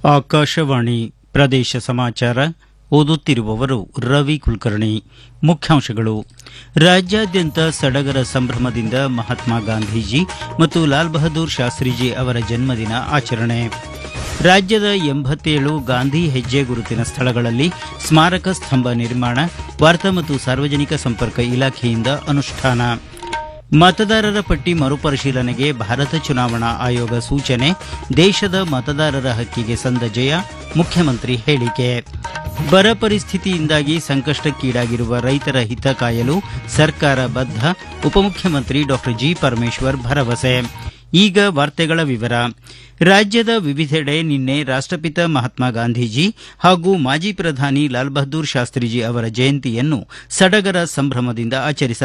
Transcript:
ಆಕಾಶವಾಣಿ ಪ್ರದೇಶ ಸಮಾಚಾರ ಓದುತ್ತಿರುವವರು ರವಿ ಕುಲಕರ್ಣಿ ಮುಖ್ಯಾಂಶಗಳು ರಾಜ್ಯಾದ್ಯಂತ ಸಡಗರ ಸಂಭ್ರಮದಿಂದ ಮಹಾತ್ಮ ಗಾಂಧೀಜಿ ಮತ್ತು ಲಾಲ್ ಬಹದ್ದೂರ್ ಶಾಸ್ತ್ರೀಜಿ ಅವರ ಜನ್ಮದಿನ ಆಚರಣೆ ರಾಜ್ಯದ ಎಂಬತ್ತೇಳು ಗಾಂಧಿ ಹೆಜ್ಜೆ ಗುರುತಿನ ಸ್ಥಳಗಳಲ್ಲಿ ಸ್ಮಾರಕ ಸ್ತಂಭ ನಿರ್ಮಾಣ ವಾರ್ತಾ ಮತ್ತು ಸಾರ್ವಜನಿಕ ಸಂಪರ್ಕ ಇಲಾಖೆಯಿಂದ ಅನುಷ್ಠಾನ ಮತದಾರರ ಪಟ್ಟಿ ಮರುಪರಿಶೀಲನೆಗೆ ಭಾರತ ಚುನಾವಣಾ ಆಯೋಗ ಸೂಚನೆ ದೇಶದ ಮತದಾರರ ಹಕ್ಕಿಗೆ ಸಂದ ಜಯ ಮುಖ್ಯಮಂತ್ರಿ ಹೇಳಿಕೆ ಬರ ಪರಿಸ್ಥಿತಿಯಿಂದಾಗಿ ಸಂಕಷ್ಟಕ್ಕೀಡಾಗಿರುವ ರೈತರ ಹಿತ ಕಾಯಲು ಸರ್ಕಾರ ಬದ್ಧ ಉಪಮುಖ್ಯಮಂತ್ರಿ ಡಾಕ್ಟರ್ ಜಿ ಪರಮೇಶ್ವರ್ ಭರವಸೆ ಈಗ ವಾರ್ತೆಗಳ ವಿವರ ರಾಜ್ಯದ ವಿವಿಧೆಡೆ ನಿನ್ನೆ ರಾಷ್ಟಪಿತ ಮಹಾತ್ಮ ಗಾಂಧೀಜಿ ಹಾಗೂ ಮಾಜಿ ಪ್ರಧಾನಿ ಲಾಲ್ ಬಹದ್ದೂರ್ ಶಾಸ್ತ್ರೀಜಿ ಅವರ ಜಯಂತಿಯನ್ನು ಸಡಗರ ಸಂಭ್ರಮದಿಂದ ಆಚರಿಸಲಾಯಿತು